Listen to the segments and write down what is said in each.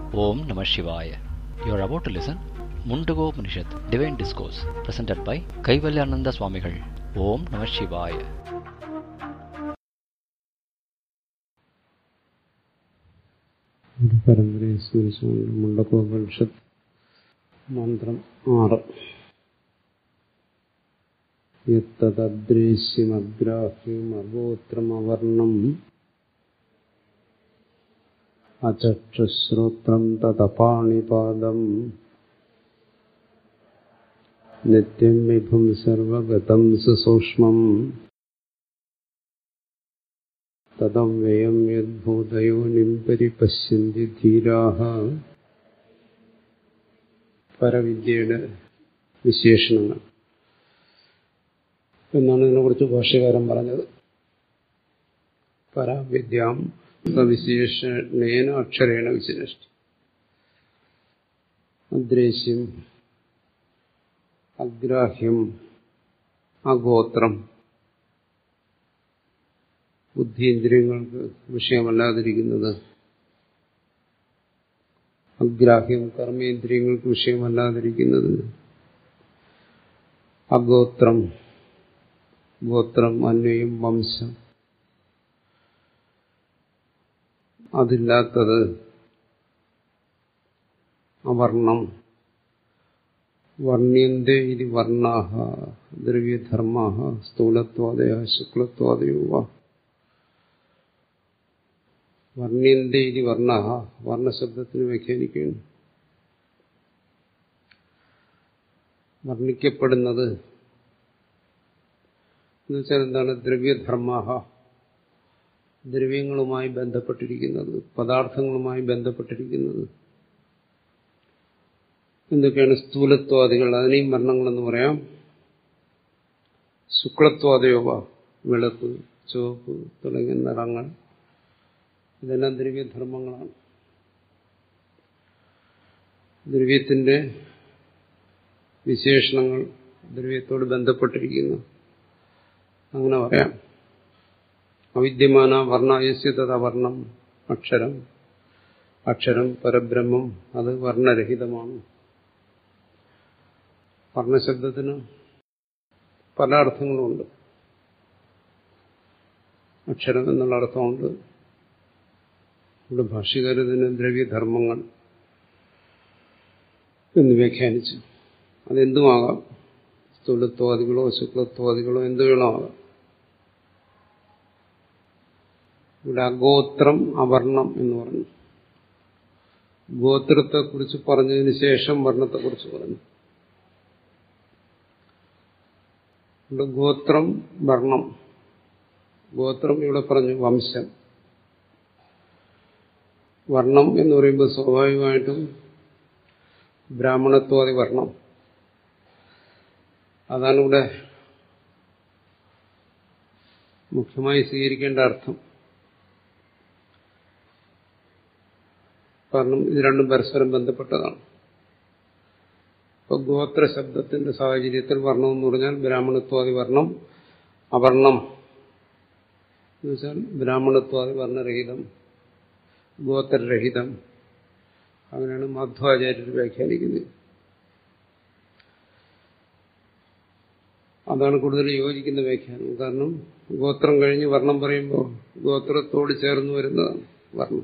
Om Namah Shivaya. You are about to listen Mundago Upanishad, Divine Discourse, presented by Kaivalyananda Swamigal. Om Namah Shivaya. ഒരു പരമ്പരയെ സ്മരിച്ചുകൊണ്ട് മുണ്ടക്കോപനിഷത്ത് മന്ത്രം ആറ് യത്തദ്രേശ്യമഗ്രാഹ്യമഗോത്രമവർണം അചക്ഷുശ്രോത്രം തതപാണിപാദം നിത്യം വിഭും സർവഗതം സുസൂക്ഷ്മം തദവ്യയം യദ്ഭൂതയോനിം പരിപശ്യന്തി ധീരാഹ പരവിദ്യയുടെ വിശേഷണങ്ങൾ എന്നാണ് ഇതിനെക്കുറിച്ച് ഭാഷ്യകാരൻ പറഞ്ഞത് പരാവിദ്യാം വിശേഷണേന അക്ഷരേണ വിശേഷി അദ്രേശ്യം അഗ്രാഹ്യം അഗോത്രം ബുദ്ധിയിന്ദ്രിയങ്ങൾക്ക് വിഷയമല്ലാതിരിക്കുന്നത് അഗ്രാഹ്യം കർമ്മേന്ദ്രിയങ്ങൾക്ക് വിഷയമല്ലാതിരിക്കുന്നത് അഗോത്രം ഗോത്രം അന്വയം വംശം അതില്ലാത്തത് അവർണം വർണ്യന്തേ ഇത് വർണ്ണാഹ ദ്രവ്യധർമാഹ സ്ഥൂലത്വാദയ ശുക്ലത്വാദയോ വാ വർണ്യന്തേ ഇത് വർണ്ണാഹ വർണ്ണശബ്ദത്തിന് വ്യാഖ്യാനിക്കുന്നു വർണ്ണിക്കപ്പെടുന്നത് എന്നുവെച്ചാൽ എന്താണ് ദ്രവ്യധർമാഹ ദ്രവ്യങ്ങളുമായി ബന്ധപ്പെട്ടിരിക്കുന്നത് പദാർത്ഥങ്ങളുമായി ബന്ധപ്പെട്ടിരിക്കുന്നത് എന്തൊക്കെയാണ് സ്ഥൂലത്വാദികൾ അതിനെയും വർണ്ണങ്ങളെന്ന് പറയാം ശുക്ലത്വാദയോവ വെളുപ്പ് ചുവപ്പ് തുടങ്ങിയ നിറങ്ങൾ ഇതെല്ലാം ദ്രവ്യധർമ്മങ്ങളാണ് ദ്രവ്യത്തിന്റെ വിശേഷണങ്ങൾ ദ്രവ്യത്തോട് ബന്ധപ്പെട്ടിരിക്കുന്നു അങ്ങനെ പറയാം അവിദ്യമാന വർണ്ണയസ്യ തഥവർണം അക്ഷരം അക്ഷരം പരബ്രഹ്മം അത് വർണ്ണരഹിതമാണ് വർണ്ണശബ്ദത്തിന് പല അർത്ഥങ്ങളുമുണ്ട് അക്ഷരം എന്നുള്ള അർത്ഥമുണ്ട് ഇവിടെ ഭാഷ്യകാരത്തിന് ദ്രവ്യധർമ്മങ്ങൾ എന്ന് വ്യാഖ്യാനിച്ചു അതെന്തുമാകാം സ്ഥൂലത്വാദികളോ ശുക്ലത്വാദികളോ എന്ത് വേണമാകാം ഇവിടെ അഗോത്രം അവർണം എന്ന് പറഞ്ഞു ഗോത്രത്തെക്കുറിച്ച് പറഞ്ഞതിന് ശേഷം വർണ്ണത്തെക്കുറിച്ച് പറഞ്ഞു ഇവിടെ ഗോത്രം വർണ്ണം ഗോത്രം ഇവിടെ പറഞ്ഞു വംശം വർണ്ണം എന്ന് പറയുമ്പോൾ സ്വാഭാവികമായിട്ടും ബ്രാഹ്മണത്വാദി വർണ്ണം അതാണ് ഇവിടെ മുഖ്യമായി സ്വീകരിക്കേണ്ട അർത്ഥം കാരണം ഇത് രണ്ടും പരസ്പരം ബന്ധപ്പെട്ടതാണ് ഇപ്പൊ ഗോത്ര ശബ്ദത്തിന്റെ സാഹചര്യത്തിൽ വർണ്ണം എന്ന് പറഞ്ഞാൽ ബ്രാഹ്മണത്വാദി വർണ്ണം അവർണം എന്ന് വെച്ചാൽ ബ്രാഹ്മണത്വാദി വർണ്ണരഹിതം ഗോത്രരഹിതം അങ്ങനെയാണ് മധ്വാചാര്യർ വ്യാഖ്യാനിക്കുന്നത് അതാണ് കൂടുതൽ യോജിക്കുന്ന വ്യാഖ്യാനം കാരണം ഗോത്രം കഴിഞ്ഞ് വർണ്ണം പറയുമ്പോൾ ഗോത്രത്തോട് ചേർന്ന് വരുന്നതാണ് വർണ്ണം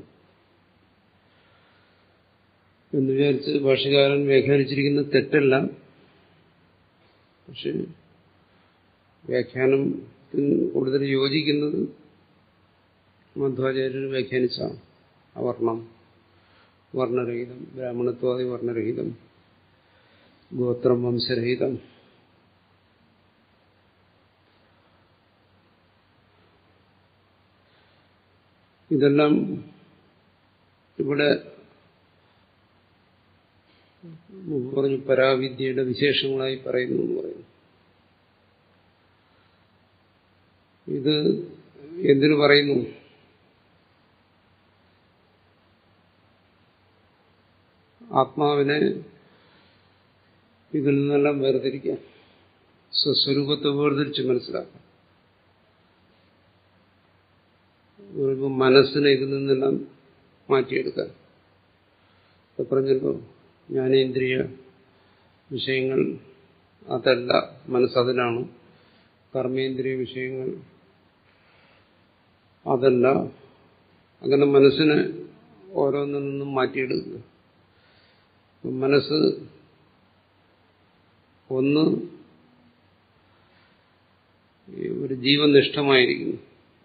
എന്ന് വിചാരിച്ച് ഭാഷകാരൻ വ്യാഖ്യാനിച്ചിരിക്കുന്നത് തെറ്റല്ല പക്ഷെ വ്യാഖ്യാനത്തിന് കൂടുതൽ യോജിക്കുന്നത് മധ്വാചാര്യർ വ്യാഖ്യാനിച്ചാണ് അവർണം വർണ്ണരഹിതം ബ്രാഹ്മണത്വാദി വർണ്ണരഹിതം ഗോത്രം വംശരഹിതം ഇതെല്ലാം ഇവിടെ പറഞ്ഞു പരാവിദ്യയുടെ വിശേഷങ്ങളായി പറയുന്നു എന്ന് പറയുന്നു ഇത് എന്തിനു പറയുന്നു ആത്മാവിനെ ഇതിൽ നിന്നെല്ലാം വേർതിരിക്കാൻ സ്വസ്വരൂപത്തെ വേർതിരിച്ച് മനസ്സിലാക്കാം മനസ്സിനെ ഇതിൽ നിന്നെല്ലാം മാറ്റിയെടുക്കാൻ അത് പറഞ്ഞല്ലോ ജ്ഞാനേന്ദ്രിയ വിഷയങ്ങൾ അതല്ല മനസ്സതിലാണ് കർമ്മേന്ദ്രിയ വിഷയങ്ങൾ അതല്ല അങ്ങനെ മനസ്സിനെ ഓരോന്നിൽ നിന്നും മാറ്റിയെടുക്കുക മനസ്സ് ഒന്ന് ഒരു ജീവനിഷ്ഠമായിരിക്കുന്നു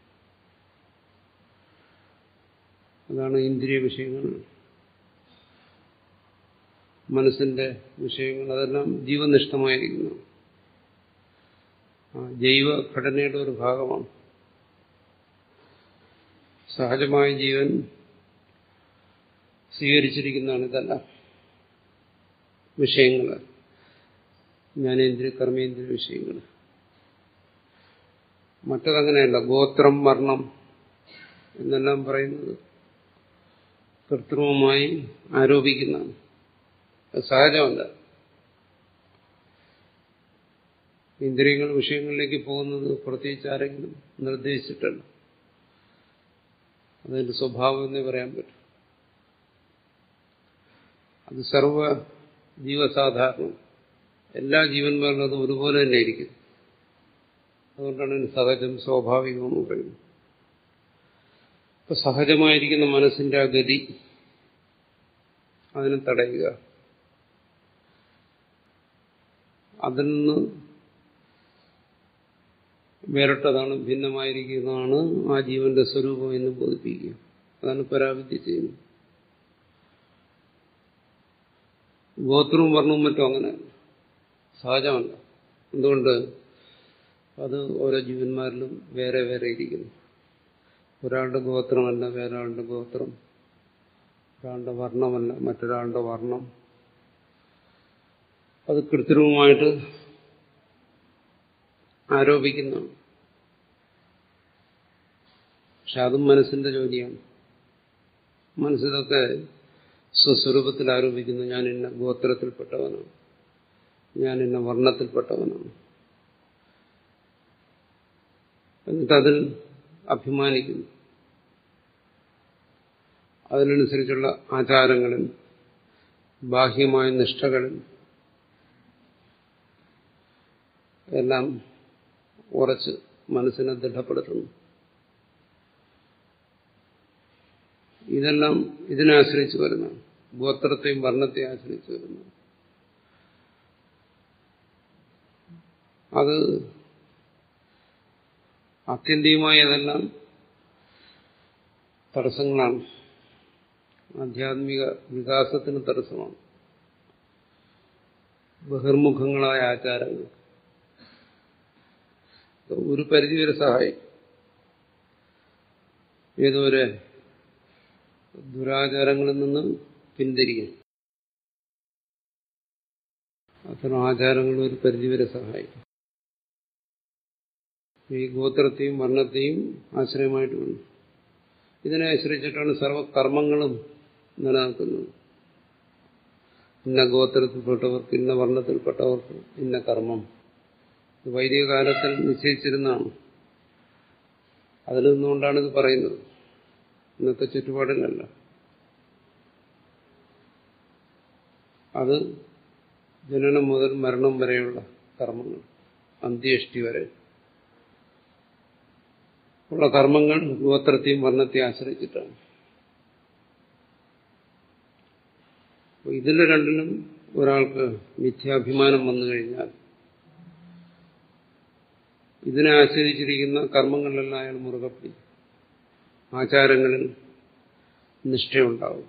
അതാണ് ഇന്ദ്രിയ വിഷയങ്ങൾ മനസ്സിന്റെ വിഷയങ്ങൾ അതെല്ലാം ജീവനിഷ്ഠമായിരിക്കുന്നു ജൈവ ഘടനയുടെ ഒരു ഭാഗമാണ് സഹജമായ ജീവൻ സ്വീകരിച്ചിരിക്കുന്നതാണ് ഇതെല്ലാം വിഷയങ്ങൾ ജ്ഞാനേന്ദ്രിയ കർമ്മേന്ദ്രിയ വിഷയങ്ങൾ മറ്റതങ്ങനെയല്ല ഗോത്രം വർണ്ണം എന്നെല്ലാം പറയുന്നത് കൃത്രിമമായി ആരോപിക്കുന്നതാണ് അത് സഹജമല്ല ഇന്ദ്രിയങ്ങൾ വിഷയങ്ങളിലേക്ക് പോകുന്നത് പ്രത്യേകിച്ച് ആരെങ്കിലും നിർദ്ദേശിച്ചിട്ടല്ല അതിന്റെ സ്വഭാവം എന്നേ പറയാൻ പറ്റും അത് സർവ ജീവസാധാരണം എല്ലാ ജീവന്മാരിലും അത് ഒരുപോലെ തന്നെ ഇരിക്കും അതുകൊണ്ടാണ് ഇതിന് സഹജം സ്വാഭാവികം എന്ന് പറയുന്നത് ഇപ്പൊ സഹജമായിരിക്കുന്ന മനസ്സിന്റെ ആ ഗതി അതിനെ തടയുക അതിൽ നിന്ന് വേറിട്ടതാണ് ഭിന്നമായിരിക്കുന്നതാണ് ആ ജീവന്റെ സ്വരൂപം എന്ന് ബോധിപ്പിക്കുക അതാണ് പരാവിദ്യ ചെയ്യുന്നത് ഗോത്രവും വർണ്ണവും മറ്റും അങ്ങനെ സഹജമല്ല എന്തുകൊണ്ട് അത് ഓരോ ജീവന്മാരിലും വേറെ വേറെ ഇരിക്കുന്നു ഒരാളുടെ ഗോത്രമല്ല വേറൊരാളുടെ ഗോത്രം ഒരാളുടെ വർണ്ണമല്ല മറ്റൊരാളുടെ വർണ്ണം അത് കൃത്രിമമായിട്ട് ആരോപിക്കുന്നതാണ് പക്ഷെ അതും മനസ്സിന്റെ ജോലിയാണ് മനസ്സിലൊക്കെ സ്വസ്വരൂപത്തിൽ ആരോപിക്കുന്നു ഞാൻ ഇന്ന ഗോത്രത്തിൽപ്പെട്ടവനാണ് ഞാൻ ഇന്ന വർണ്ണത്തിൽപ്പെട്ടവനാണ് എന്നിട്ട് അതിൽ അഭിമാനിക്കുന്നു അതിനനുസരിച്ചുള്ള ആചാരങ്ങളിൽ ബാഹ്യമായ നിഷ്ഠകളിൽ എല്ലാം ഉറച്ച് മനസ്സിനെ ദൃഢപ്പെടുത്തുന്നു ഇതെല്ലാം ഇതിനെ ആശ്രയിച്ച് വരുന്നതാണ് ഗോത്രത്തെയും വർണ്ണത്തെയും ആശ്രയിച്ച് വരുന്നു അത് ആത്യന്തികമായി അതെല്ലാം തടസ്സങ്ങളാണ് ആധ്യാത്മിക വികാസത്തിന് തടസ്സമാണ് ബഹിർമുഖങ്ങളായ ആചാരങ്ങൾ ഒരു പരിധിവരെ സഹായിക്കും ഏതുവരെ ദുരാചാരങ്ങളിൽ നിന്ന് പിന്തിരിക്കും അത്തരം ആചാരങ്ങൾ ഒരു പരിധിവരെ സഹായിക്കും ഈ ഗോത്രത്തെയും വർണ്ണത്തെയും ആശ്രയമായിട്ട് വേണം ഇതിനെ ആശ്രയിച്ചിട്ടാണ് സർവകർമ്മങ്ങളും നിലനിൽക്കുന്നത് ഇന്ന ഗോത്രത്തിൽപ്പെട്ടവർക്ക് ഇന്ന വർണ്ണത്തിൽപ്പെട്ടവർക്ക് ഇന്ന കർമ്മം വൈദിക കാലത്തിൽ നിശ്ചയിച്ചിരുന്നതാണ് അതിൽ നിന്നുകൊണ്ടാണ് ഇത് പറയുന്നത് ഇന്നത്തെ ചുറ്റുപാടിലല്ല അത് ജനനം മുതൽ മരണം വരെയുള്ള കർമ്മങ്ങൾ അന്ത്യേഷ്ടി വരെ ഉള്ള കർമ്മങ്ങൾ ഗോത്രത്തെയും വർണ്ണത്തെയും ആശ്രയിച്ചിട്ടാണ് ഇതിൽ രണ്ടിലും ഒരാൾക്ക് മിഥ്യാഭിമാനം വന്നു കഴിഞ്ഞാൽ ഇതിനെ ആശ്രയിച്ചിരിക്കുന്ന കർമ്മങ്ങളിലെല്ലാം അയാൾ മുറുകെ പിടിക്കും ആചാരങ്ങളിൽ നിഷ്ഠയുണ്ടാവും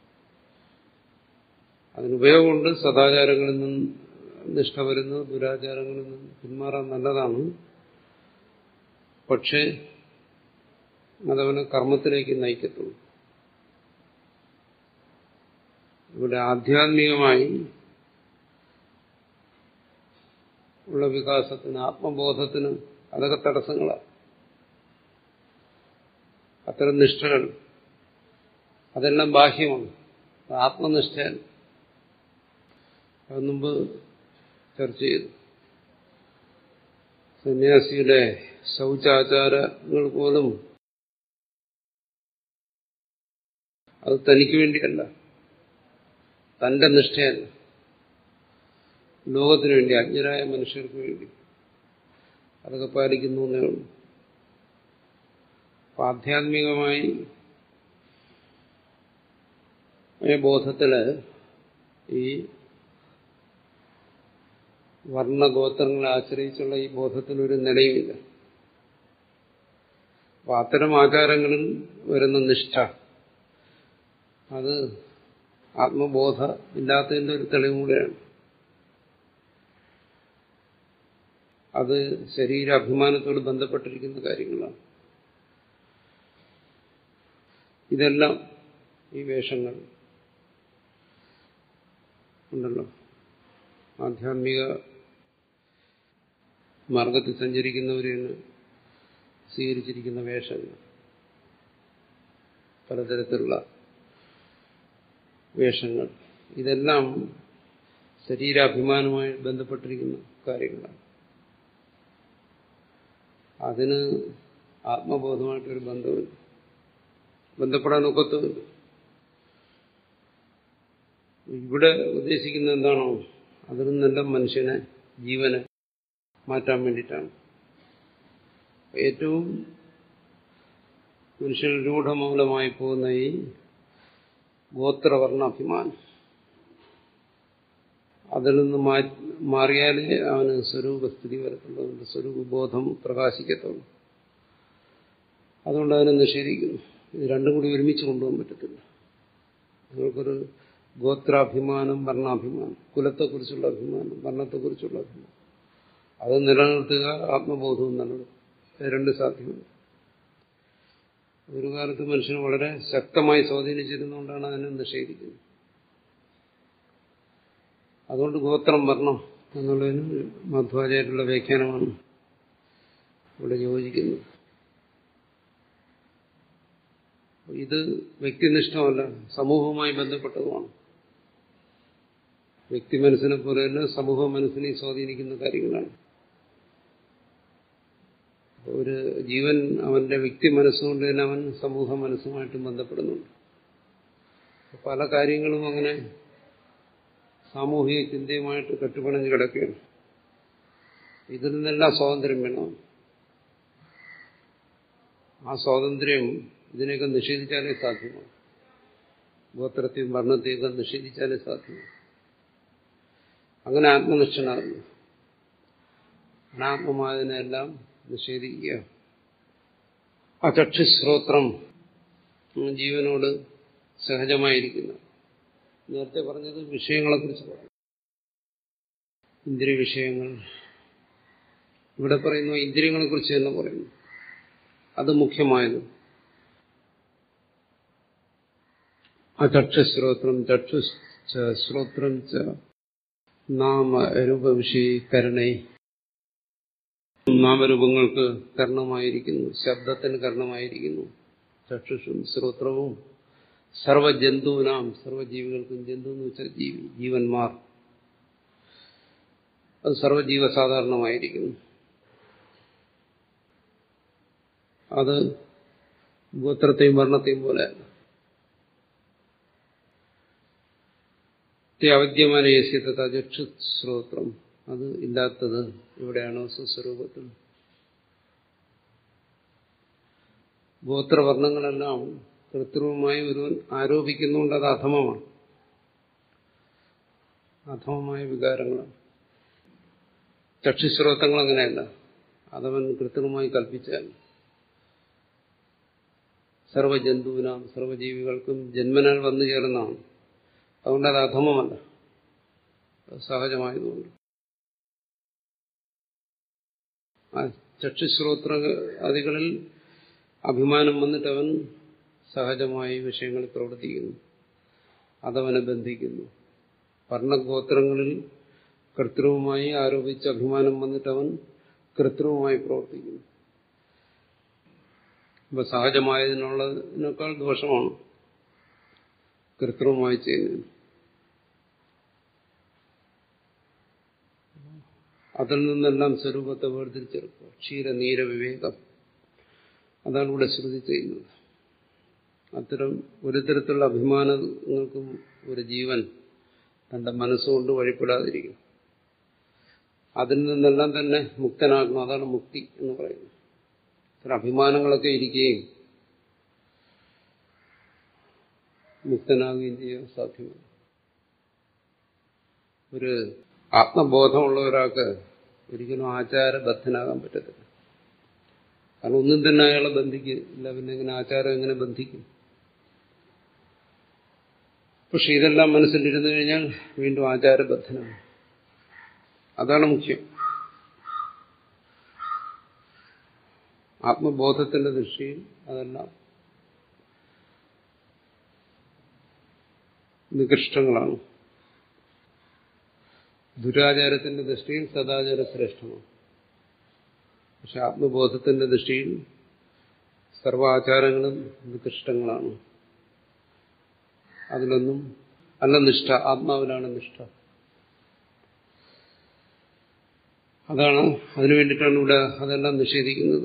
അതിനുപയോഗമുണ്ട് സദാചാരങ്ങളിൽ നിന്നും നിഷ്ഠ വരുന്നു ദുരാചാരങ്ങളിൽ നിന്നും പിന്മാറാൻ നല്ലതാണ് പക്ഷേ അതവനെ കർമ്മത്തിലേക്ക് നയിക്കത്തുള്ളൂ ഇവിടെ ആധ്യാത്മികമായി ഉള്ള വികാസത്തിന് ആത്മബോധത്തിന് അതൊക്കെ തടസ്സങ്ങളാണ് അത്തരം നിഷ്ഠകൾ അതെല്ലാം ബാഹ്യമാണ് ആത്മനിഷ്ഠ അത് മുമ്പ് ചർച്ച ചെയ്തു സന്യാസിയുടെ ശൗചാചാരങ്ങൾ പോലും അത് തനിക്ക് വേണ്ടിയല്ല തന്റെ നിഷ്ഠയല്ല ലോകത്തിനു വേണ്ടി അജ്ഞരായ മനുഷ്യർക്ക് വേണ്ടി അതൊക്കെ പാലിക്കുന്നു എന്നേ ഉള്ളൂ അപ്പൊ ആധ്യാത്മികമായി ഈ ബോധത്തില് ഈ വർണ്ണഗോത്രങ്ങളെ ആശ്രയിച്ചുള്ള ഈ ബോധത്തിനൊരു നിലയുമില്ല അപ്പൊ അത്തരം ആചാരങ്ങളിൽ വരുന്ന നിഷ്ഠ അത് ആത്മബോധ ഇല്ലാത്തതിന്റെ ഒരു തെളിവ് കൂടെയാണ് അത് ശരീരാഭിമാനത്തോട് ബന്ധപ്പെട്ടിരിക്കുന്ന കാര്യങ്ങളാണ് ഇതെല്ലാം ഈ വേഷങ്ങൾ ഉണ്ടല്ലോ ആധ്യാത്മിക മാർഗത്തിൽ സഞ്ചരിക്കുന്നവരെന്ന് സ്വീകരിച്ചിരിക്കുന്ന വേഷങ്ങൾ പലതരത്തിലുള്ള വേഷങ്ങൾ ഇതെല്ലാം ശരീരാഭിമാനവുമായി ബന്ധപ്പെട്ടിരിക്കുന്ന കാര്യങ്ങളാണ് അതിന് ആത്മബോധമായിട്ടൊരു ബന്ധമില്ല ബന്ധപ്പെടാൻ ഒക്കത്തുമില്ല ഇവിടെ ഉദ്ദേശിക്കുന്ന എന്താണോ അതിൽ നിന്നെല്ലാം മനുഷ്യനെ ജീവനെ മാറ്റാൻ വേണ്ടിയിട്ടാണ് ഏറ്റവും മനുഷ്യൻ രൂഢമൂലമായി പോകുന്ന ഈ ഗോത്രവർണ്ണാഭിമാനം അതിൽ നിന്ന് മാറിയാലേ അവന് സ്വരൂപസ്ഥിതി വരത്തുള്ളൂ അവന്റെ സ്വരൂപബോധം പ്രകാശിക്കത്തുള്ളൂ അതുകൊണ്ട് അതിനെ നിഷേധിക്കുന്നു ഇത് രണ്ടും കൂടി ഒരുമിച്ച് കൊണ്ടുപോകാൻ പറ്റത്തില്ല നിങ്ങൾക്കൊരു ഗോത്രാഭിമാനം വർണ്ണാഭിമാനം കുലത്തെക്കുറിച്ചുള്ള അഭിമാനം വർണ്ണത്തെക്കുറിച്ചുള്ള അഭിമാനം അത് നിലനിർത്തുക ആത്മബോധവും നിലനിർത്തുക രണ്ട് സാധ്യമല്ല ഒരു കാലത്ത് മനുഷ്യന് വളരെ ശക്തമായി സ്വാധീനിച്ചിരുന്നുകൊണ്ടാണ് അതിനെ നിഷേധിക്കുന്നത് അതുകൊണ്ട് ഗോത്രം വർണ്ണം എന്നുള്ളതിന് മധ്വാചാര്യരുടെ വ്യാഖ്യാനമാണ് ഇവിടെ യോജിക്കുന്നത് ഇത് വ്യക്തിനിഷ്ഠമല്ല സമൂഹവുമായി ബന്ധപ്പെട്ടതുമാണ് വ്യക്തി മനസ്സിനെ പോലെ തന്നെ സമൂഹ മനസ്സിനെ സ്വാധീനിക്കുന്ന കാര്യങ്ങളാണ് ഒരു ജീവൻ അവന്റെ വ്യക്തി മനസ്സുകൊണ്ട് തന്നെ അവൻ സമൂഹ മനസ്സുമായിട്ടും ബന്ധപ്പെടുന്നുണ്ട് പല കാര്യങ്ങളും അങ്ങനെ സാമൂഹിക ചിന്തയുമായിട്ട് കെട്ടുപിണഞ്ഞ് കിടക്കുകയാണ് ഇതിൽ നിന്നെല്ലാം സ്വാതന്ത്ര്യം വേണം ആ സ്വാതന്ത്ര്യം ഇതിനെയൊക്കെ നിഷേധിച്ചാലേ സാധ്യമാണ് ഗോത്രത്തെയും വർണ്ണത്തെയൊക്കെ നിഷേധിച്ചാലേ സാധ്യമാണ് അങ്ങനെ ആത്മനിഷ്ഠനാകുന്നു അനാത്മമായതിനെല്ലാം നിഷേധിക്കുക ആ ചക്ഷുശ്രോത്രം ജീവനോട് സഹജമായിരിക്കുന്നു നേരത്തെ പറഞ്ഞത് വിഷയങ്ങളെക്കുറിച്ച് പറഞ്ഞു ഇന്ദ്രിയ വിഷയങ്ങൾ ഇവിടെ പറയുന്നു ഇന്ദ്രിയങ്ങളെക്കുറിച്ച് തന്നെ പറയുന്നു അത് മുഖ്യമായത് ആ ചക്ഷുശ്രോത്രം ചക്ഷു ശ്രോത്രം ച നാമ രൂപവിഷയീകരണേ നാമരൂപങ്ങൾക്ക് കർണമായിരിക്കുന്നു ശബ്ദത്തിന് കർണമായിരിക്കുന്നു ചക്ഷുഷും ശ്രോത്രവും സർവജന്തുവിനാം സർവജീവികൾക്കും ജന്തു എന്ന് വെച്ചാൽ ജീവി ജീവന്മാർ അത് സർവജീവ സാധാരണമായിരിക്കുന്നു അത് ഗോത്രത്തെയും വർണ്ണത്തെയും പോലെ അവദ്യമാനയസ്യത ചക്ഷുശ്രോത്രം അത് ഇല്ലാത്തത് എവിടെയാണോ സ്വസ്വരൂപത്തിൽ ഗോത്രവർണ്ണങ്ങളെല്ലാം കൃത്രിമമായി ഒരുവൻ ആരോപിക്കുന്നുകൊണ്ട് അത് അധമമാണ് അധമമായ വികാരങ്ങളാണ് ചക്ഷുശ്രോത്രങ്ങൾ അങ്ങനെയല്ല അതവൻ കൃത്രിമമായി കൽപ്പിച്ചാൽ സർവജന്തുവിനാം സർവജീവികൾക്കും ജന്മനാൽ വന്നു ചേർന്നതാണ് അതുകൊണ്ട് അത് അധമമല്ല സഹജമായതുകൊണ്ട് ആ ചക്ഷുശ്രോത്ര അതികളിൽ അഭിമാനം വന്നിട്ട് അവൻ സഹജമായി വിഷയങ്ങളിൽ പ്രവർത്തിക്കുന്നു അതവനെ ബന്ധിക്കുന്നു വർണ്ണഗോത്രങ്ങളിൽ കൃത്രിമമായി ആരോപിച്ച് അഭിമാനം വന്നിട്ട് അവൻ കൃത്രിമമായി പ്രവർത്തിക്കുന്നു അപ്പൊ സഹജമായതിനുള്ളതിനേക്കാൾ ദോഷമാണ് കൃത്രിമമായി ചെയ്യുന്നത് അതിൽ നിന്നെല്ലാം സ്വരൂപത്തെ വേർതിരിച്ചെടുക്കുക ക്ഷീരനീര വിവേകം അതാണ് ഇവിടെ ശ്രുതി ചെയ്യുന്നത് അത്തരം ഒരു തരത്തിലുള്ള അഭിമാനങ്ങൾക്കും ഒരു ജീവൻ തന്റെ മനസ്സുകൊണ്ട് വഴിപ്പെടാതിരിക്കും അതിൽ നിന്നെല്ലാം തന്നെ മുക്തനാക്കണം അതാണ് മുക്തി എന്ന് പറയുന്നത് ഇത്ര അഭിമാനങ്ങളൊക്കെ ഇരിക്കുകയും മുക്തനാകുകയും ചെയ്യാൻ സാധ്യമല്ല ഒരു ആത്മബോധമുള്ള ഒരാൾക്ക് ഒരിക്കലും ആചാരബദ്ധനാകാൻ പറ്റത്തില്ല കാരണം ഒന്നും തന്നെ അയാളെ ബന്ധിക്കില്ല പിന്നെ എങ്ങനെ ആചാരം എങ്ങനെ ബന്ധിക്കും പക്ഷെ ഇതെല്ലാം മനസ്സിലിരുന്നു കഴിഞ്ഞാൽ വീണ്ടും ആചാരബദ്ധനാണ് അതാണ് മുഖ്യം ആത്മബോധത്തിന്റെ ദൃഷ്ടിയിൽ അതെല്ലാം നികൃഷ്ടങ്ങളാണ് ദുരാചാരത്തിന്റെ ദൃഷ്ടിയിൽ സദാചാര ശ്രേഷ്ഠമാണ് പക്ഷെ ആത്മബോധത്തിന്റെ ദൃഷ്ടിയിൽ സർവാചാരങ്ങളും നികൃഷ്ടങ്ങളാണ് അതിലൊന്നും അല്ല നിഷ്ഠ ആത്മാവിലാണ് നിഷ്ഠ അതാണ് അതിനു വേണ്ടിയിട്ടാണ് ഇവിടെ അതെല്ലാം നിഷേധിക്കുന്നത്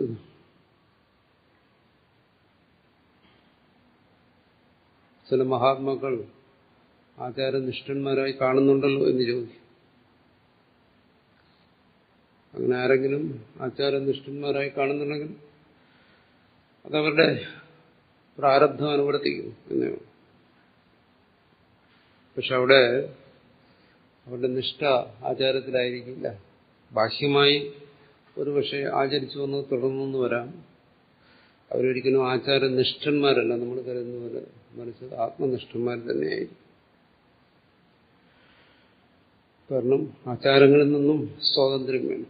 ചില മഹാത്മാക്കൾ ആചാരനിഷ്ഠന്മാരായി കാണുന്നുണ്ടല്ലോ എന്ന് ചോദിക്കും അങ്ങനെ ആരെങ്കിലും ആചാരനിഷ്ഠന്മാരായി കാണുന്നുണ്ടെങ്കിൽ അതവരുടെ പ്രാരബ്ധം അനുവർത്തിക്കും എന്നേ പക്ഷെ അവിടെ അവരുടെ നിഷ്ഠ ആചാരത്തിലായിരിക്കില്ല ബാഹ്യമായി ഒരു പക്ഷേ ആചരിച്ചു വന്ന് തുടർന്നു വരാം അവരൊരിക്കലും ആചാരനിഷ്ഠന്മാരല്ല നമ്മൾ കരുതുന്ന പോലെ മറിച്ച് ആത്മനിഷ്ഠന്മാർ തന്നെയായിരിക്കും കാരണം ആചാരങ്ങളിൽ നിന്നും സ്വാതന്ത്ര്യം വേണം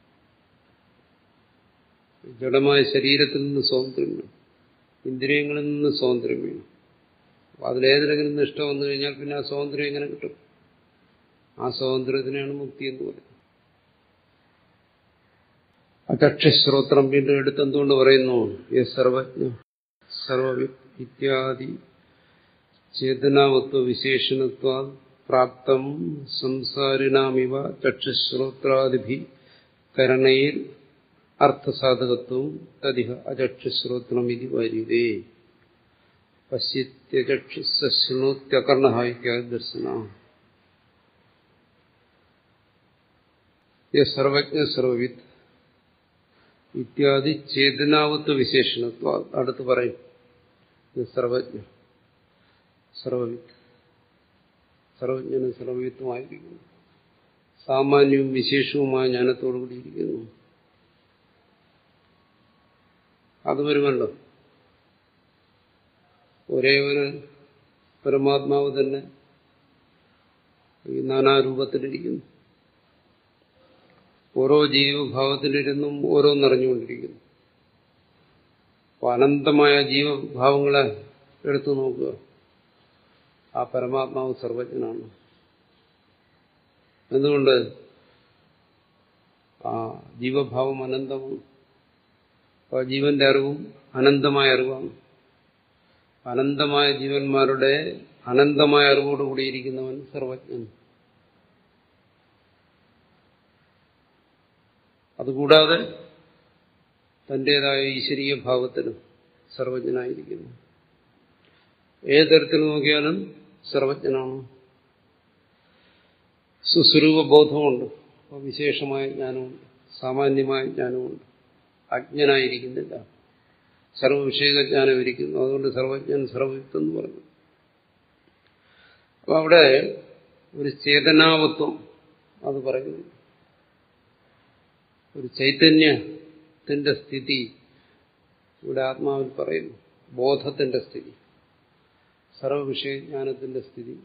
ജഡമായ ശരീരത്തിൽ നിന്ന് സ്വാതന്ത്ര്യം വേണം ഇന്ദ്രിയങ്ങളിൽ നിന്ന് സ്വാതന്ത്ര്യം വേണം അപ്പൊ അതിലേതിലെങ്കിലും നിഷ്ഠ വന്നു കഴിഞ്ഞാൽ പിന്നെ ആ സ്വാതന്ത്ര്യം എങ്ങനെ കിട്ടും ആ സ്വാതന്ത്ര്യത്തിനാണ് മുക്തി എന്ന് പറയുന്നത് അചക്ഷശ്രോത്രം വീണ്ടും എടുത്തെന്തുകൊണ്ട് പറയുന്നു യസ് സർവജ്ഞ സർവ ഇത്യാദി ചേതനാവത്വ വിശേഷണത്വ പ്രാപ്തം സംസാരിണാമിവ ചക്ഷശ്രോത്രാദിഭി കരണയിൽ അർത്ഥസാധകത്വം തദിഹ അചക്ഷശ്രോത്രം ഇത് വരിതേ പശ്യത്യചക്ഷുണോത്യകർണ ഇത്യാദി ദർശന സർവജ്ഞ സർവവിത്ത് ഇത്യാദി ചേതനാവത്വ വിശേഷണത്വ അടുത്ത് പറയും സർവജ്ഞ സർവവിത്ത് സർവജ്ഞനും സർവവിത്തുമായിരിക്കുന്നു സാമാന്യവും വിശേഷവുമായ ജ്ഞാനത്തോടുകൂടിയിരിക്കുന്നു അത് വരുമല്ലോ ഒരേ ഒരു പരമാത്മാവ് തന്നെ ഈ നാനാരൂപത്തിലിരിക്കുന്നു ഓരോ ജീവഭാവത്തിലിരുന്നും ഓരോന്നറിഞ്ഞുകൊണ്ടിരിക്കുന്നു അപ്പൊ അനന്തമായ ജീവഭാവങ്ങളെ എടുത്തു നോക്കുക ആ പരമാത്മാവ് സർവജ്ഞനാണ് എന്തുകൊണ്ട് ആ ജീവഭാവം അനന്തമാണ് ആ ജീവന്റെ അറിവും അനന്തമായ അറിവാണ് അനന്തമായ ജീവന്മാരുടെ അനന്തമായ അറിവോടുകൂടിയിരിക്കുന്നവൻ സർവജ്ഞൻ അതുകൂടാതെ തന്റേതായ ഈശ്വരീയ ഭാവത്തിനും സർവജ്ഞനായിരിക്കുന്നു ഏത് തരത്തിൽ നോക്കിയാലും സർവജ്ഞനാണ് സുസ്വരൂപ ബോധമുണ്ട് അപ്പോൾ വിശേഷമായ ജ്ഞാനമുണ്ട് സാമാന്യമായ ജ്ഞാനമുണ്ട് അജ്ഞനായിരിക്കുന്നില്ല സർവവിഷയക ജ്ഞാനം ഇരിക്കുന്നു അതുകൊണ്ട് സർവജ്ഞൻ സർവയുക്തം എന്ന് പറഞ്ഞു അപ്പൊ അവിടെ ഒരു ചേതനാവത്വം അത് പറയുന്നു ഒരു ചൈതന്യത്തിന്റെ സ്ഥിതി ഇവിടെ ആത്മാവിൽ പറയുന്നു ബോധത്തിന്റെ സ്ഥിതി സർവവിഷയജ്ഞാനത്തിന്റെ സ്ഥിതി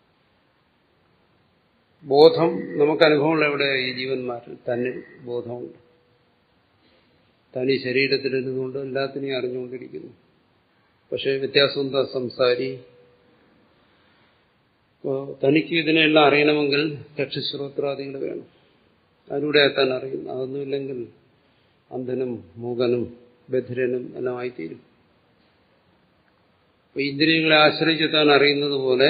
ബോധം നമുക്ക് അനുഭവമുള്ള എവിടെ ഈ ജീവന്മാരിൽ തന്നെ ബോധമുണ്ട് തനി ശരീരത്തിലിരുന്നുകൊണ്ട് എല്ലാത്തിനെയും അറിഞ്ഞുകൊണ്ടിരിക്കുന്നു പക്ഷെ വ്യത്യാസം എന്താ സംസാരി തനിക്ക് ഇതിനെല്ലാം അറിയണമെങ്കിൽ ചക്ഷുശ്രോത്രാദികൾ വേണം അതിലൂടെ താൻ അറിയുന്നു അതൊന്നുമില്ലെങ്കിൽ അന്ധനും മൂകനും ബധിരനും എല്ലാം ആയിത്തീരും അപ്പൊ ഇന്ദ്രിയങ്ങളെ ആശ്രയിച്ച് താൻ അറിയുന്നത് പോലെ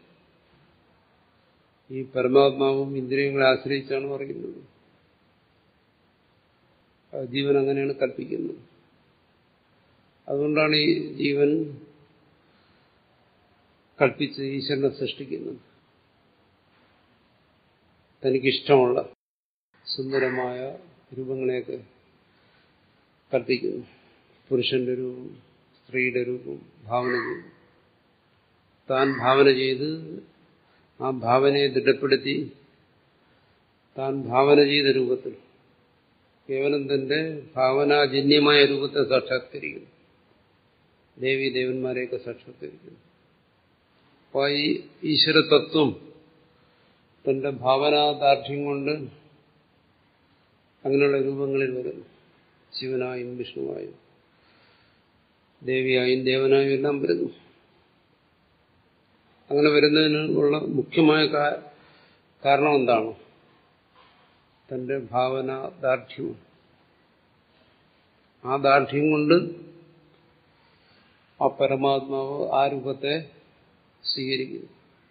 ഈ പരമാത്മാവും ഇന്ദ്രിയങ്ങളെ ആശ്രയിച്ചാണ് പറയുന്നത് ജീവൻ അങ്ങനെയാണ് കൽപ്പിക്കുന്നത് അതുകൊണ്ടാണ് ഈ ജീവൻ കൽപ്പിച്ച് ഈശ്വരനെ സൃഷ്ടിക്കുന്നത് തനിക്കിഷ്ടമുള്ള സുന്ദരമായ രൂപങ്ങളെയൊക്കെ കൽപ്പിക്കുന്നു പുരുഷന്റെ രൂപം സ്ത്രീയുടെ രൂപം ഭാവന ചെയ്തു താൻ ഭാവന ചെയ്ത് ആ ഭാവനയെ ദൃഢപ്പെടുത്തി താൻ ഭാവന ചെയ്ത രൂപത്തിൽ കേവലം തന്റെ ഭാവനാജന്യമായ രൂപത്തെ സാക്ഷാത്കരിക്കുന്നു ദേവി ദേവന്മാരെയൊക്കെ സാക്ഷാത്കരിക്കുന്നു അപ്പോൾ ഈ ഈശ്വരതത്വം തന്റെ ഭാവനാദാർഢ്യം കൊണ്ട് അങ്ങനെയുള്ള രൂപങ്ങളിൽ വരുന്നു ശിവനായും വിഷ്ണുവായും ദേവിയായും ദേവനായും എല്ലാം വരുന്നു അങ്ങനെ വരുന്നതിനുള്ള മുഖ്യമായ കാരണം എന്താണ് തന്റെ ഭാവന ദാർഢ്യം ആ ദാർഢ്യം കൊണ്ട് ആ പരമാത്മാവ് ആ രൂപത്തെ സ്വീകരിക്കുന്നു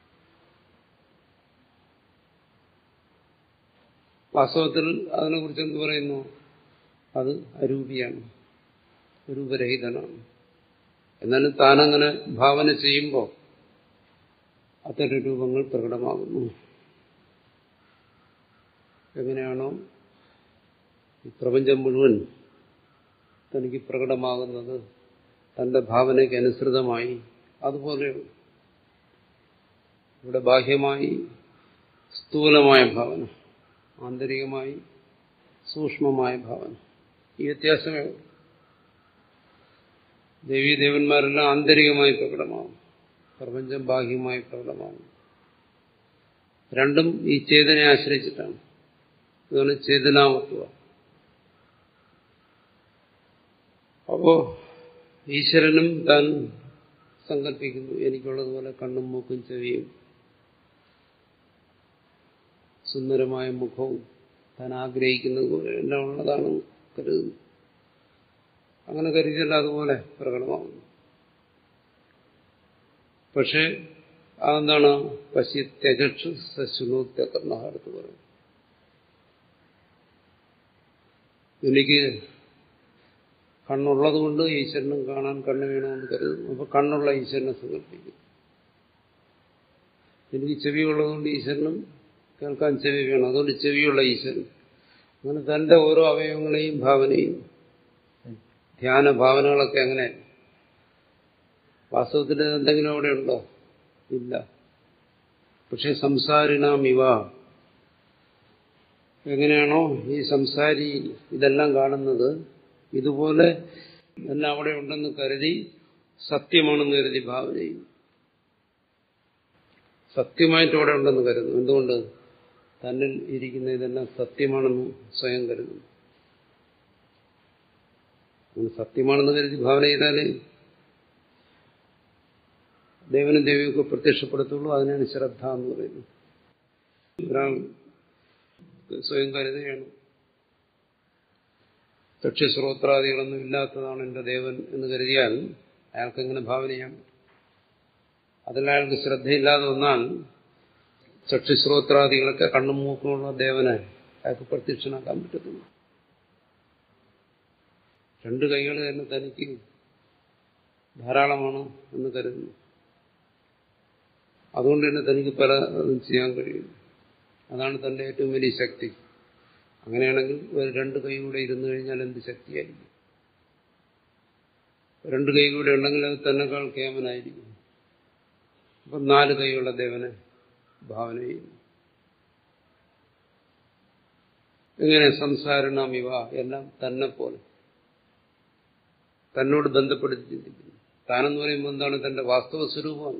വാസ്തവത്തിൽ അതിനെക്കുറിച്ച് എന്ത് പറയുന്നു അത് അരൂപിയാണ് രൂപരഹിതനാണ് എന്നാലും താനങ്ങനെ ഭാവന ചെയ്യുമ്പോൾ അത്തരം രൂപങ്ങൾ പ്രകടമാകുന്നു എങ്ങനെയാണോ ഈ പ്രപഞ്ചം മുഴുവൻ തനിക്ക് പ്രകടമാകുന്നത് തന്റെ ഭാവനയ്ക്ക് അനുസൃതമായി അതുപോലെ ഇവിടെ ബാഹ്യമായി സ്ഥൂലമായ ഭാവന ആന്തരികമായി സൂക്ഷ്മമായ ഭാവന ഈ വ്യത്യാസമേ ഉള്ളൂ ദേവീദേവന്മാരെല്ലാം ആന്തരികമായി പ്രകടമാകും പ്രപഞ്ചം ബാഹ്യമായി പ്രകടമാകും രണ്ടും ഈ ചേതനയെ ആശ്രയിച്ചിട്ടാണ് ഇതാണ് ചേതനാമത്വ അപ്പോ ഈശ്വരനും താൻ സങ്കല്പിക്കുന്നു എനിക്കുള്ളതുപോലെ കണ്ണും മൂക്കും ചെവിയും സുന്ദരമായ മുഖവും താൻ ആഗ്രഹിക്കുന്നത് പോലെ എല്ലാം ഉള്ളതാണ് കരുതുന്നു അങ്ങനെ കരുതിയല്ല അതുപോലെ പ്രകടമാകുന്നു പക്ഷേ അതെന്താണ് പശി തെജക്ഷു സശുനോത്യകർണ അടുത്ത് പറയും എനിക്ക് കണ്ണുള്ളത് കൊണ്ട് ഈശ്വരനും കാണാൻ കണ്ണ് വേണമെന്ന് കരുതുന്നു അപ്പൊ കണ്ണുള്ള ഈശ്വരനെ സങ്കല്പിക്കും എനിക്ക് ചെവി ഉള്ളതുകൊണ്ട് ഈശ്വരനും കേൾക്കാൻ ചെവി വേണം അതുകൊണ്ട് ചെവിയുള്ള ഈശ്വരൻ അങ്ങനെ തന്റെ ഓരോ അവയവങ്ങളെയും ഭാവനയും ധ്യാന ഭാവനകളൊക്കെ അങ്ങനെ വാസ്തവത്തിൽ എന്തെങ്കിലും അവിടെ ഉണ്ടോ ഇല്ല പക്ഷെ സംസാരിനാം ഇവ എങ്ങനെയാണോ ഈ സംസാരി ഇതെല്ലാം കാണുന്നത് ഇതുപോലെ എല്ലാം അവിടെ ഉണ്ടെന്ന് കരുതി സത്യമാണെന്ന് കരുതി ഭാവന ചെയ്യും സത്യമായിട്ട് അവിടെ ഉണ്ടെന്ന് കരുതുന്നു എന്തുകൊണ്ട് തന്നിൽ ഇരിക്കുന്ന ഇതെല്ലാം സത്യമാണെന്ന് സ്വയം കരുതുന്നു സത്യമാണെന്ന് കരുതി ഭാവന ചെയ്താലേ ദേവനും ദേവിയൊക്കെ പ്രത്യക്ഷപ്പെടുത്തുള്ളൂ അതിനാണ് ശ്രദ്ധ എന്ന് പറയുന്നത് ഒരാൾ സ്വയം കരുതുകയാണ് ചക്ഷുശ്രോത്രാദികളൊന്നും ഇല്ലാത്തതാണ് എന്റെ ദേവൻ എന്ന് കരുതിയാൽ അയാൾക്ക് എങ്ങനെ ഭാവന ചെയ്യാം അതിൽ അയാൾക്ക് ശ്രദ്ധയില്ലാതെ വന്നാൽ ചക്ഷുശ്രോത്രാദികളൊക്കെ കണ്ണും മൂക്കുമുള്ള ദേവനെ അയാൾക്ക് പ്രത്യക്ഷനാക്കാൻ പറ്റത്തില്ല രണ്ട് കൈകൾ തന്നെ തനിക്ക് ധാരാളമാണ് എന്ന് കരുതുന്നു അതുകൊണ്ട് തന്നെ തനിക്ക് പല ചെയ്യാൻ കഴിയും അതാണ് തന്റെ ഏറ്റവും വലിയ ശക്തി അങ്ങനെയാണെങ്കിൽ ഒരു രണ്ട് കൈ കൂടെ ഇരുന്നു കഴിഞ്ഞാൽ എന്ത് ശക്തിയായിരിക്കും രണ്ട് കൈ കൂടെ ഉണ്ടെങ്കിൽ അത് തന്നെക്കാൾ കേമനായിരിക്കും അപ്പം നാല് കൈയുള്ള ദേവനെ ഭാവന ചെയ്യുന്നു എങ്ങനെ സംസാരണം ഇവ എല്ലാം തന്നെ പോലെ തന്നോട് ബന്ധപ്പെടുത്തി ചിന്തിക്കുന്നു താനെന്ന് പറയുമ്പോൾ എന്താണ് തന്റെ വാസ്തവ സ്വരൂപമാണ്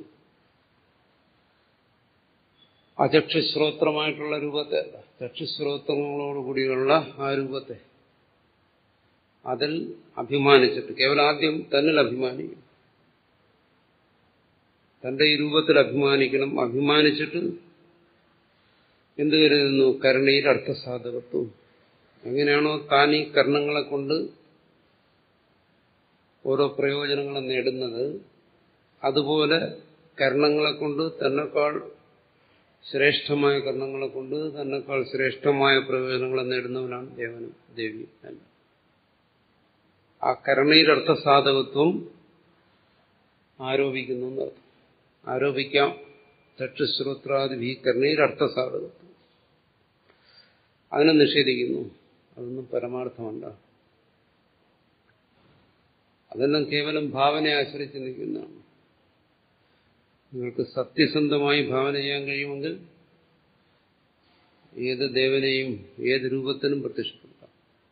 അചക്ഷുശ്രോത്രമായിട്ടുള്ള രൂപത്തെ അല്ല ചക്ഷുശ്രോത്രങ്ങളോടുകൂടിയുള്ള ആ രൂപത്തെ അതിൽ അഭിമാനിച്ചിട്ട് കേവലം ആദ്യം തന്നിൽ അഭിമാനിക്കും തന്റെ ഈ രൂപത്തിൽ അഭിമാനിക്കണം അഭിമാനിച്ചിട്ട് എന്ത് കരുതുന്നു കരുണയിൽ അർത്ഥസാധകത്വം എങ്ങനെയാണോ താൻ ഈ കർണങ്ങളെ കൊണ്ട് ഓരോ പ്രയോജനങ്ങളും നേടുന്നത് അതുപോലെ കർണങ്ങളെ കൊണ്ട് തന്നെക്കാൾ ശ്രേഷ്ഠമായ കർണങ്ങളെ കൊണ്ട് തന്നെക്കാൾ ശ്രേഷ്ഠമായ പ്രയോജനങ്ങളെ നേടുന്നവനാണ് ദേവനും ദേവിയും അല്ല ആ കരുണയുടെ അർത്ഥസാധകത്വം ആരോപിക്കുന്നു എന്നർത്ഥം ആരോപിക്കാം ചക്ഷുശ്രോത്രാദി ഈ കരുണയുടെ അർത്ഥസാധകത്വം അതിനെ നിഷേധിക്കുന്നു അതൊന്നും പരമാർത്ഥമല്ല അതെല്ലാം കേവലം ഭാവനയെ ആശ്രയിച്ച് നിൽക്കുന്നതാണ് നിങ്ങൾക്ക് സത്യസന്ധമായി ഭാവന ചെയ്യാൻ കഴിയുമെങ്കിൽ ഏത് ദേവനെയും ഏത് രൂപത്തിനും പ്രത്യക്ഷപ്പെടുത്താം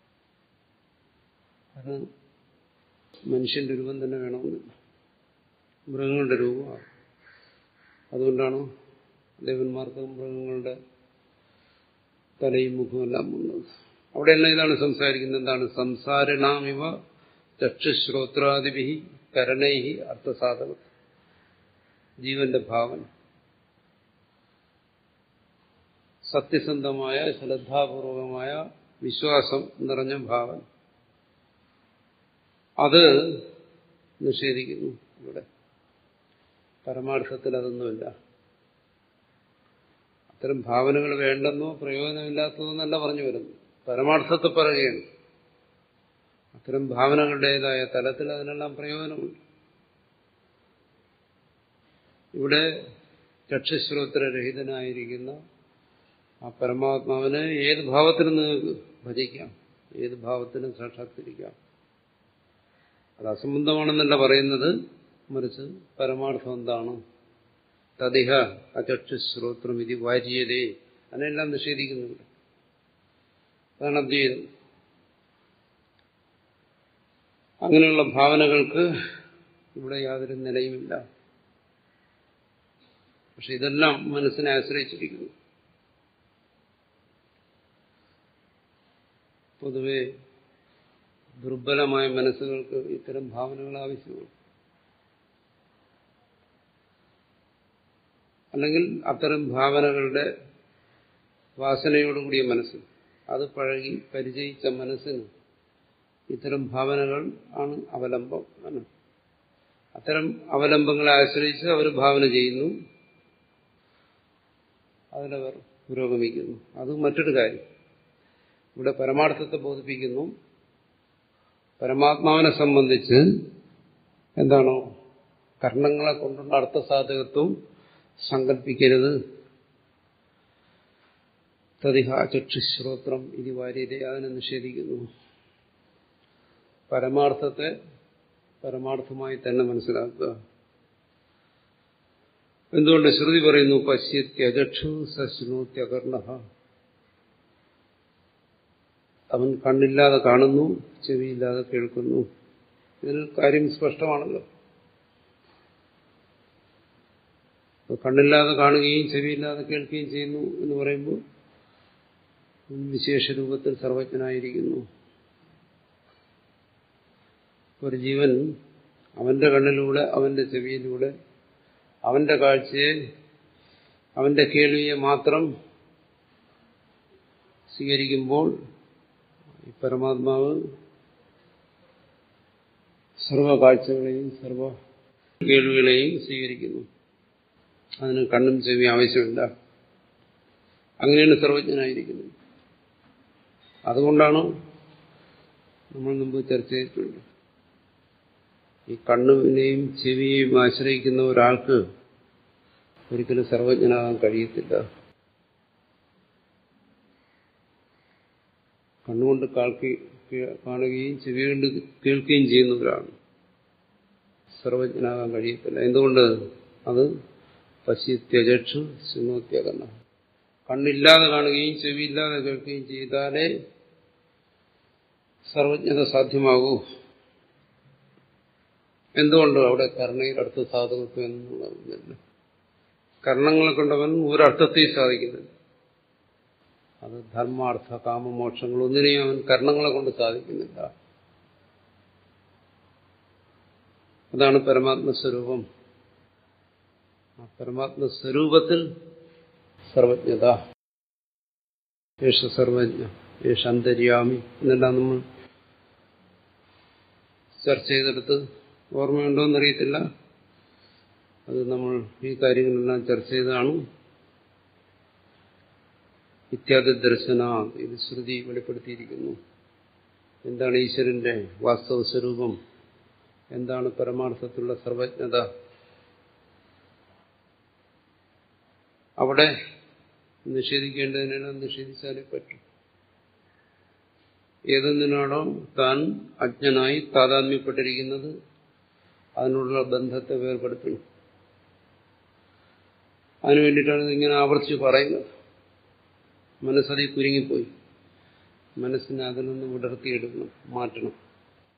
അത് മനുഷ്യന്റെ രൂപം തന്നെ വേണമെന്നില്ല മൃഗങ്ങളുടെ രൂപമാണ് അതുകൊണ്ടാണ് ദേവന്മാർക്ക് മൃഗങ്ങളുടെ തലയും മുഖവും എല്ലാം ഉള്ളത് അവിടെയെല്ലാം ഇതാണ് സംസാരിക്കുന്നത് എന്താണ് സംസാരിണാം ഇവ ചക്ഷുശ്രോത്രാദിഭി കരണൈഹി അർത്ഥസാധക ജീവന്റെ ഭാവൻ സത്യസന്ധമായ ശ്രദ്ധാപൂർവകമായ വിശ്വാസം നിറഞ്ഞ ഭാവൻ അത് നിഷേധിക്കുന്നു ഇവിടെ പരമാർത്ഥത്തിൽ അതൊന്നുമില്ല അത്തരം ഭാവനകൾ വേണ്ടെന്നോ പ്രയോജനമില്ലാത്തതോ എന്നല്ല പറഞ്ഞു വരുന്നു പരമാർത്ഥത്തെ പറയുകയാണ് അത്തരം ഭാവനകളുടേതായ തലത്തിൽ അതിനെല്ലാം പ്രയോജനമുണ്ട് ഇവിടെ ചക്ഷുശ്രോത്രരഹിതനായിരിക്കുന്ന ആ പരമാത്മാവിനെ ഏത് ഭാവത്തിനും നിങ്ങൾക്ക് ഭജിക്കാം ഏത് ഭാവത്തിനും സാക്ഷാത്കരിക്കാം അത് അസംബന്ധമാണെന്നല്ല പറയുന്നത് മറിച്ച് പരമാർത്ഥം എന്താണ് തതിഹ അചക്ഷുശ്രോത്രം ഇത് വാര്യതേ അതിനെല്ലാം നിഷേധിക്കുന്നുണ്ട് അതാണ് അദ്വൈതം അങ്ങനെയുള്ള ഭാവനകൾക്ക് ഇവിടെ യാതൊരു നിലയുമില്ല പക്ഷെ ഇതെല്ലാം മനസ്സിനെ ആശ്രയിച്ചിരിക്കുന്നു പൊതുവെ ദുർബലമായ മനസ്സുകൾക്ക് ഇത്തരം ഭാവനകൾ ആവശ്യമാണ് അല്ലെങ്കിൽ അത്തരം ഭാവനകളുടെ വാസനയോടുകൂടിയ മനസ്സ് അത് പഴകി പരിചയിച്ച മനസ്സിന് ഇത്തരം ഭാവനകൾ ആണ് അവലംബം അത്തരം അവലംബങ്ങളെ ആശ്രയിച്ച് അവർ ഭാവന ചെയ്യുന്നു അതിലവർ പുരോഗമിക്കുന്നു അത് മറ്റൊരു കാര്യം ഇവിടെ പരമാർത്ഥത്തെ ബോധിപ്പിക്കുന്നു പരമാത്മാവിനെ സംബന്ധിച്ച് എന്താണോ കർണങ്ങളെ കൊണ്ടുള്ള അർത്ഥസാധകത്വം സങ്കല്പിക്കരുത് തതിഹ ചക്ഷുശ്രോത്രം ഇത് വാര്യത അതിനെ നിഷേധിക്കുന്നു പരമാർത്ഥത്തെ പരമാർത്ഥമായി തന്നെ മനസ്സിലാക്കുക എന്തുകൊണ്ട് ശ്രുതി പറയുന്നു പശ്യത്യജക്ഷു സശ്നോത്യകർണ അവൻ കണ്ണില്ലാതെ കാണുന്നു ചെവിയില്ലാതെ കേൾക്കുന്നു ഇതിൽ കാര്യം സ്പഷ്ടമാണല്ലോ കണ്ണില്ലാതെ കാണുകയും ചെവിയില്ലാതെ കേൾക്കുകയും ചെയ്യുന്നു എന്ന് പറയുമ്പോൾ വിശേഷ രൂപത്തിൽ സർവജ്ഞനായിരിക്കുന്നു ഒരു ജീവൻ അവന്റെ കണ്ണിലൂടെ അവന്റെ ചെവിയിലൂടെ അവന്റെ കാഴ്ചയെ അവന്റെ കേൾവിയെ മാത്രം സ്വീകരിക്കുമ്പോൾ ഈ പരമാത്മാവ് സർവ കാഴ്ചകളെയും സർവ കേൾവികളെയും സ്വീകരിക്കുന്നു അതിന് കണ്ണും ചെവി ആവശ്യമില്ല അങ്ങനെയാണ് സർവജ്ഞനായിരിക്കുന്നത് അതുകൊണ്ടാണ് നമ്മൾ മുമ്പ് ചർച്ച ചെയ്തിട്ടുണ്ട് ഈ കണ്ണുവിനെയും ചെവിയെയും ആശ്രയിക്കുന്ന ഒരാൾക്ക് ഒരിക്കലും സർവജ്ഞനാകാൻ കഴിയത്തില്ല കണ്ണുകൊണ്ട് കാണുകയും ചെവി കൊണ്ട് കേൾക്കുകയും ചെയ്യുന്നവരാണ് സർവജ്ഞനാകാൻ കഴിയത്തില്ല എന്തുകൊണ്ട് അത് പശ്യത്യജക്ഷു ശൃണോത്യകരണ കണ്ണില്ലാതെ കാണുകയും ചെവിയില്ലാതെ കേൾക്കുകയും ചെയ്താലേ സർവജ്ഞത സാധ്യമാകൂ എന്തുകൊണ്ട് അവിടെ കർണയിൽ അടുത്ത സാധകത്വം എന്നുള്ളതില്ല കർണങ്ങളെ കൊണ്ടവൻ ഒരർത്ഥത്തെയും സാധിക്കുന്നില്ല അത് ധർമാർത്ഥ കാമമോക്ഷങ്ങൾ ഒന്നിനെയും അവൻ കർണങ്ങളെ കൊണ്ട് സാധിക്കുന്നില്ല അതാണ് പരമാത്മസ്വരൂപം ആ പരമാത്മസ്വരൂപത്തിൽ സർവജ്ഞത യേശ സർവജ്ഞ യേശ അന്തര്യാമി എന്നെല്ലാം നമ്മൾ ചർച്ച ചെയ്തെടുത്ത് ഓർമ്മയുണ്ടോ എന്നറിയത്തില്ല അത് നമ്മൾ ഈ കാര്യങ്ങളെല്ലാം ചർച്ച ചെയ്തതാണ് ഇത്യാദി ദർശന ഇത് ശ്രുതി വെളിപ്പെടുത്തിയിരിക്കുന്നു എന്താണ് ഈശ്വരന്റെ വാസ്തവ സ്വരൂപം എന്താണ് പരമാർത്ഥത്തിലുള്ള സർവജ്ഞത അവിടെ നിഷേധിക്കേണ്ടതിനെല്ലാം നിഷേധിച്ചാലേ പറ്റും ഏതൊന്നിനാണോ താൻ അജ്ഞനായി താതാത്മ്യപ്പെട്ടിരിക്കുന്നത് അതിനുള്ള ബന്ധത്തെ വേർപെടുത്തണം അതിനു വേണ്ടിയിട്ടാണ് ഇതിങ്ങനെ ആവർത്തിച്ച് പറയുന്നത് മനസ്സതിൽ കുരുങ്ങിപ്പോയി മനസ്സിനെ അതിൽ നിന്ന് വിടർത്തിയെടുക്കണം മാറ്റണം